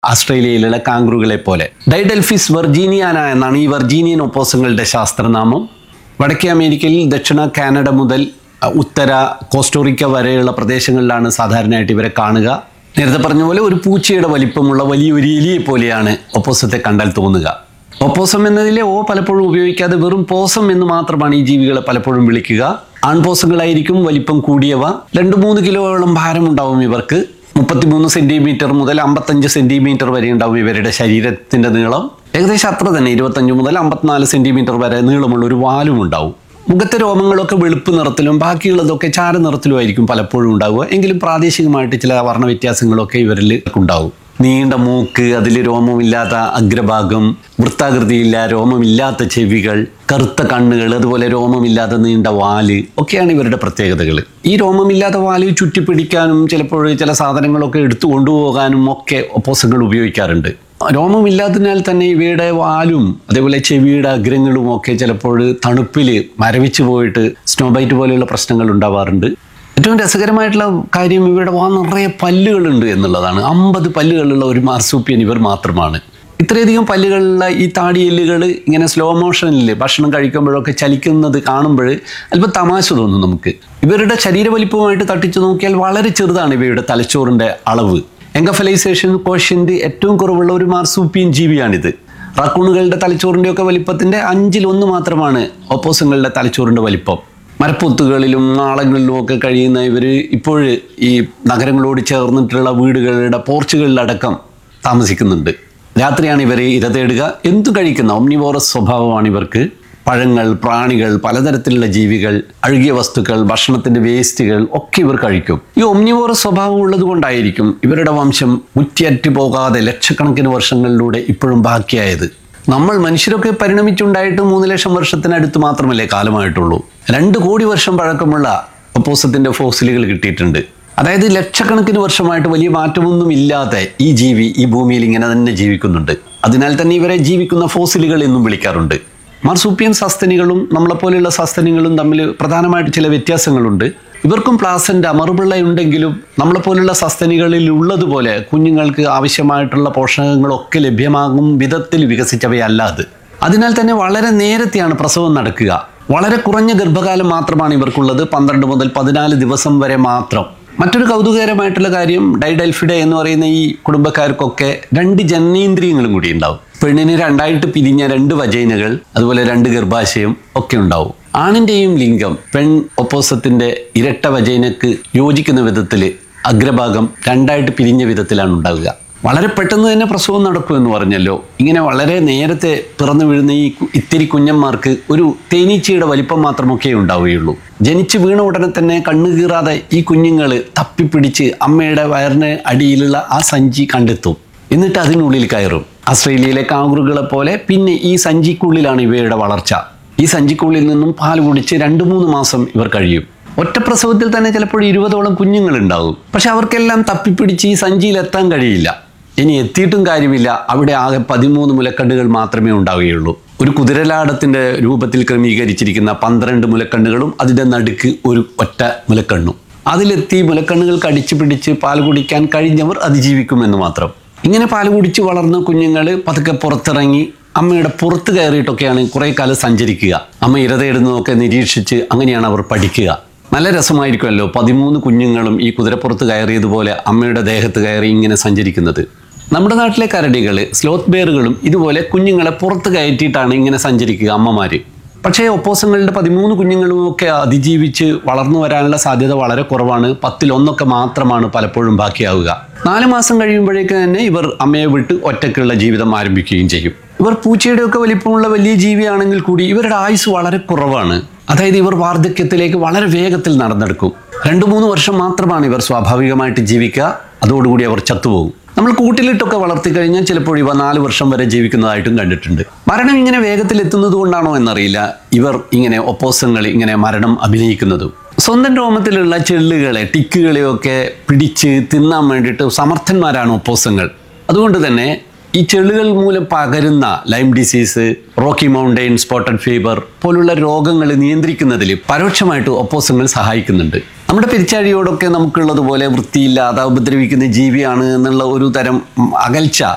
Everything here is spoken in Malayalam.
ആസ്ട്രേലിയയിലുള്ള കാങ്കുറുകളെ പോലെ ഡൈഡൽഫിസ് വെർജീനിയാന എന്നാണ് ഈ വെർജീനിയൻ ഒപ്പോസങ്ങളുടെ ശാസ്ത്രനാമം വടക്കേ അമേരിക്കയിൽ ദക്ഷിണ കാനഡ മുതൽ അഹ്, ഉത്തര കോസ്റ്റോറിക്ക വരെയുള്ള പ്രദേശങ്ങളിലാണ് സാധാരണയായിട്ട് ഇവരെ കാണുക നേരത്തെ പറഞ്ഞ പോലെ ഒരു പൂച്ചയുടെ വലിപ്പമുള്ള വലിയൊരു എലിയെ പോലെയാണ് ഒപ്പോസത്തെ കണ്ടാൽ തോന്നുക ഒപ്പോസം എന്നതിലെ ഓ പലപ്പോഴും ഉപയോഗിക്കാതെ വെറും പോസം എന്ന് മാത്രമാണ് ഈ ജീവികളെ പലപ്പോഴും വിളിക്കുക ആൺപോസങ്ങളായിരിക്കും വലിപ്പം കൂടിയവ രണ്ട് മൂന്ന് കിലോയോളം ഭാരമുണ്ടാവും ഇവർക്ക് മുപ്പത്തിമൂന്ന് സെന്റിമീറ്റർ മുതൽ അമ്പത്തഞ്ച് സെന്റിമീറ്റർ വരെ ഉണ്ടാവും ഇവരുടെ ശരീരത്തിന്റെ നീളം ഏകദേശം അത്ര തന്നെ ഇരുപത്തഞ്ച് മുതൽ അമ്പത്തിനാല് സെന്റിമീറ്റർ വരെ നീളമുള്ള ഒരു വാലും ഉണ്ടാവും മുഖത്തെ രോമങ്ങളൊക്കെ വെളുപ്പ് നിറത്തിലും ബാക്കിയുള്ളതൊക്കെ ചാര നിറത്തിലും ആയിരിക്കും പലപ്പോഴും ഉണ്ടാവുക എങ്കിലും പ്രാദേശികമായിട്ട് ചില വർണ്ണ വ്യത്യാസങ്ങളൊക്കെ ഇവരിൽ ഉണ്ടാവും നീണ്ട മൂക്ക് അതിൽ രോമമില്ലാത്ത അഗ്രഭാഗം വൃത്താകൃതിയില്ല രോമമില്ലാത്ത ചെവികൾ കറുത്ത കണ്ണുകൾ അതുപോലെ രോമമില്ലാത്ത നീണ്ട വാല് ഒക്കെയാണ് ഇവരുടെ പ്രത്യേകതകൾ ഈ രോമമില്ലാത്ത വാല് ചുറ്റിപ്പിടിക്കാനും ചിലപ്പോൾ ചില സാധനങ്ങളൊക്കെ എടുത്തു കൊണ്ടുപോകാനും ഒക്കെ ഒപ്പോസങ്ങൾ ഉപയോഗിക്കാറുണ്ട് രോമമില്ലാത്തതിനാൽ തന്നെ ഇവയുടെ വാലും അതേപോലെ ചെവിയുടെ അഗ്രങ്ങളും ഒക്കെ ചിലപ്പോൾ തണുപ്പിൽ മരവിച്ചു പോയിട്ട് സ്നോബൈറ്റ് പോലെയുള്ള പ്രശ്നങ്ങൾ ഉണ്ടാവാറുണ്ട് ഏറ്റവും രസകരമായിട്ടുള്ള കാര്യം ഇവരുടെ വാ നിറയെ പല്ലുകളുണ്ട് എന്നുള്ളതാണ് അമ്പത് പല്ലുകളുള്ള ഒരു മാർസൂപ്പിയൻ ഇവർ മാത്രമാണ് ഇത്രയധികം പല്ലുകളുള്ള ഈ താടിയെല്ലുകൾ ഇങ്ങനെ സ്ലോ മോഷനിൽ ഭക്ഷണം കഴിക്കുമ്പോഴൊക്കെ ചലിക്കുന്നത് കാണുമ്പോൾ അല്പം തമാശ തോന്നും നമുക്ക് ഇവരുടെ ശരീരവലിപ്പവുമായിട്ട് തട്ടിച്ചു നോക്കിയാൽ വളരെ ചെറുതാണ് ഇവയുടെ തലച്ചോറിൻ്റെ അളവ് എങ്കഫലൈസേഷൻ കോഷ്യൻ്റ് ഏറ്റവും കുറവുള്ള ഒരു മാർസൂപ്പിയൻ ജീവിയാണിത് റക്കൂണുകളുടെ തലച്ചോറിൻ്റെയൊക്കെ വലിപ്പത്തിൻ്റെ അഞ്ചിലൊന്ന് മാത്രമാണ് ഒപ്പോസങ്ങളുടെ തലച്ചോറിൻ്റെ വലിപ്പം മരപ്പൊത്തുകളിലും നാളങ്ങളിലും ഒക്കെ കഴിയുന്ന ഇവർ ഇപ്പോൾ ഈ നഗരങ്ങളോട് ചേർന്നിട്ടുള്ള വീടുകളുടെ പോർച്ചുകളിലടക്കം താമസിക്കുന്നുണ്ട് രാത്രിയാണ് ഇവർ ഇര തേടുക എന്തു കഴിക്കുന്ന ഒമ്നിവോറസ് സ്വഭാവമാണ് ഇവർക്ക് പഴങ്ങൾ പ്രാണികൾ പലതരത്തിലുള്ള ജീവികൾ അഴുകിയ വസ്തുക്കൾ ഭക്ഷണത്തിന്റെ വേസ്റ്റുകൾ ഒക്കെ ഇവർ കഴിക്കും ഈ ഒമ്നിവോറസ് സ്വഭാവം ഉള്ളത് കൊണ്ടായിരിക്കും ഇവരുടെ വംശം ഉറ്റിയറ്റ് പോകാതെ ലക്ഷക്കണക്കിന് വർഷങ്ങളിലൂടെ ഇപ്പോഴും ബാക്കിയായത് നമ്മൾ മനുഷ്യരൊക്കെ പരിണമിച്ചുണ്ടായിട്ട് മൂന്ന് ലക്ഷം വർഷത്തിനടുത്ത് മാത്രമല്ലേ കാലമായിട്ടുള്ളൂ രണ്ട് കോടി വർഷം പഴക്കമുള്ള ഒപ്പോസത്തിന്റെ ഫോസിലുകൾ കിട്ടിയിട്ടുണ്ട് അതായത് ലക്ഷക്കണക്കിന് വർഷമായിട്ട് വലിയ മാറ്റമൊന്നും ഇല്ലാതെ ഈ ജീവി ഈ ഭൂമിയിൽ ഇങ്ങനെ തന്നെ ജീവിക്കുന്നുണ്ട് അതിനാൽ തന്നെ ഇവരെ ജീവിക്കുന്ന ഫോസിലുകൾ എന്നും വിളിക്കാറുണ്ട് മാർസൂപ്പിയൻ സസ്തനികളും നമ്മളെപ്പോലെയുള്ള സസ്തനികളും തമ്മിൽ പ്രധാനമായിട്ട് ചില വ്യത്യാസങ്ങളുണ്ട് ഇവർക്കും പ്ലാസൻ്റ് മറുപിള്ളയുണ്ടെങ്കിലും നമ്മളെപ്പോലുള്ള സസ്തനികളിൽ ഉള്ളതുപോലെ കുഞ്ഞുങ്ങൾക്ക് ആവശ്യമായിട്ടുള്ള പോഷകങ്ങളൊക്കെ ലഭ്യമാകും വിധത്തിൽ വികസിച്ചവയല്ല അത് അതിനാൽ തന്നെ വളരെ നേരത്തെയാണ് പ്രസവം നടക്കുക വളരെ കുറഞ്ഞ ഗർഭകാലം മാത്രമാണ് ഇവർക്കുള്ളത് പന്ത്രണ്ട് മുതൽ പതിനാല് ദിവസം വരെ മാത്രം മറ്റൊരു കൗതുകകരമായിട്ടുള്ള കാര്യം ഡൈഡൽഫിഡ എന്ന് പറയുന്ന ഈ കുടുംബക്കാർക്കൊക്കെ രണ്ട് ജനനേന്ദ്രിയങ്ങളും കൂടി ഉണ്ടാവും പെണ്ണിന് രണ്ടായിട്ട് പിരിഞ്ഞ രണ്ട് വജൈനകൾ അതുപോലെ രണ്ട് ഗർഭാശയം ഒക്കെ ഉണ്ടാവും ആണിൻ്റെയും ലിംഗം പെൺ ഒപ്പോസത്തിന്റെ ഇരട്ട വജൈനക്ക് യോജിക്കുന്ന വിധത്തിൽ അഗ്രഭാഗം രണ്ടായിട്ട് പിരിഞ്ഞ വിധത്തിലാണ് ഉണ്ടാവുക വളരെ പെട്ടെന്ന് തന്നെ പ്രസവം നടക്കുമെന്ന് പറഞ്ഞല്ലോ ഇങ്ങനെ വളരെ നേരത്തെ പിറന്നു വീഴുന്ന ഈ കു- ഇത്തിരി കുഞ്ഞന്മാർക്ക് ഒരു തേനീച്ചയുടെ വലിപ്പം മാത്രമൊക്കെ ഉണ്ടാവുകയുള്ളൂ ജനിച്ചു വീണ ഉടനെ തന്നെ കണ്ണു കീറാതെ ഈ കുഞ്ഞുങ്ങൾ തപ്പിപ്പിടിച്ച് അമ്മയുടെ വയറിന് അടിയിലുള്ള ആ സഞ്ചി കണ്ടെത്തും എന്നിട്ട് അതിനുള്ളിൽ കയറും ആസ്ട്രേലിയയിലെ കാങ്കുറുകളെ പോലെ പിന്നെ ഈ സഞ്ചിക്കുള്ളിലാണ് ഇവയുടെ വളർച്ച ഈ സഞ്ചിക്കുള്ളിൽ നിന്നും പാൽ കുടിച്ച് രണ്ട് മൂന്ന് മാസം ഇവർ കഴിയും ഒറ്റ പ്രസവത്തിൽ തന്നെ ചിലപ്പോൾ ഇരുപതോളം കുഞ്ഞുങ്ങൾ ഉണ്ടാവും പക്ഷെ അവർക്കെല്ലാം തപ്പിപ്പിടിച്ച് ഈ സഞ്ചിയിൽ എത്താൻ കഴിയില്ല ഇനി എത്തിയിട്ടും കാര്യമില്ല അവിടെ ആകെ പതിമൂന്ന് മുലക്കണ്ണുകൾ മാത്രമേ ഉണ്ടാവുകയുള്ളൂ ഒരു കുതിരലാടത്തിന്റെ രൂപത്തിൽ ക്രമീകരിച്ചിരിക്കുന്ന പന്ത്രണ്ട് മുലക്കണ്ണുകളും അതിന്റെ നടുക്ക് ഒരു ഒറ്റ മുലക്കണ്ണും അതിലെത്തി മുലക്കണ്ണുകൾക്ക് അടിച്ചു പിടിച്ച് പാൽ കുടിക്കാൻ കഴിഞ്ഞവർ അതിജീവിക്കുമെന്ന് മാത്രം ഇങ്ങനെ പാൽ കുടിച്ച് വളർന്ന കുഞ്ഞുങ്ങൾ പതുക്കെ പുറത്തിറങ്ങി അമ്മയുടെ പുറത്ത് കയറിയിട്ടൊക്കെയാണ് കുറേ കാലം സഞ്ചരിക്കുക അമ്മ ഇരതയിടുന്നതൊക്കെ നിരീക്ഷിച്ച് അങ്ങനെയാണ് അവർ പഠിക്കുക നല്ല രസമായിരിക്കുമല്ലോ പതിമൂന്ന് കുഞ്ഞുങ്ങളും ഈ കുതിരപ്പുറത്ത് കയറിയതുപോലെ അമ്മയുടെ ദേഹത്ത് കയറി ഇങ്ങനെ സഞ്ചരിക്കുന്നത് നമ്മുടെ നാട്ടിലെ കരടികൾ സ്ലോത്ത് ബെയറുകളും ഇതുപോലെ കുഞ്ഞുങ്ങളെ പുറത്ത് കയറ്റിയിട്ടാണ് ഇങ്ങനെ സഞ്ചരിക്കുക അമ്മമാര് പക്ഷേ ഒപ്പോസങ്ങളുടെ പതിമൂന്ന് കുഞ്ഞുങ്ങളും ഒക്കെ അതിജീവിച്ച് വളർന്നു വരാനുള്ള സാധ്യത വളരെ കുറവാണ് പത്തിലൊന്നൊക്കെ മാത്രമാണ് പലപ്പോഴും ബാക്കിയാവുക നാല് മാസം കഴിയുമ്പോഴേക്ക് തന്നെ ഇവർ അമ്മയെ വിട്ട് ഒറ്റയ്ക്കുള്ള ജീവിതം ആരംഭിക്കുകയും ചെയ്യും ഇവർ പൂച്ചയുടെ ഒക്കെ വലിപ്പമുള്ള വലിയ ജീവിയാണെങ്കിൽ കൂടി ഇവരുടെ ആയുസ് വളരെ കുറവാണ് അതായത് ഇവർ വാർദ്ധക്യത്തിലേക്ക് വളരെ വേഗത്തിൽ നടന്നെടുക്കും രണ്ടു മൂന്ന് വർഷം മാത്രമാണ് ഇവർ സ്വാഭാവികമായിട്ട് ജീവിക്കുക അതോടുകൂടി അവർ ചത്തുപോകും നമ്മൾ കൂട്ടിലിട്ടൊക്കെ വളർത്തി കഴിഞ്ഞാൽ ചിലപ്പോൾ ഇവ നാല് വർഷം വരെ ജീവിക്കുന്നതായിട്ടും കണ്ടിട്ടുണ്ട് മരണം ഇങ്ങനെ വേഗത്തിൽ എത്തുന്നത് കൊണ്ടാണോ എന്നറിയില്ല ഇവർ ഇങ്ങനെ ഒപ്പോസങ്ങൾ ഇങ്ങനെ മരണം അഭിനയിക്കുന്നതും സ്വന്തം രോമത്തിലുള്ള ചെള്ളുകളെ ടിക്കുകളെയൊക്കെ പിടിച്ച് തിന്നാൻ വേണ്ടിയിട്ട് സമർത്ഥന്മാരാണ് ഒപ്പോസങ്ങൾ അതുകൊണ്ട് തന്നെ ഈ ചെള്ളുകൾ മൂലം പകരുന്ന Lyme disease Rocky Mountain spotted fever പോലുള്ള രോഗങ്ങൾ നിയന്ത്രിക്കുന്നതിൽ പരോക്ഷമായിട്ട് ഒപ്പോസങ്ങൾ സഹായിക്കുന്നുണ്ട് നമ്മുടെ പെരിച്ചാഴിയോടൊക്കെ നമുക്കുള്ളതുപോലെ വൃത്തിയില്ലാതെ ഉപദ്രവിക്കുന്ന ജീവിയാണ് എന്നുള്ള ഒരു തരം ഉം, അകൽച്ച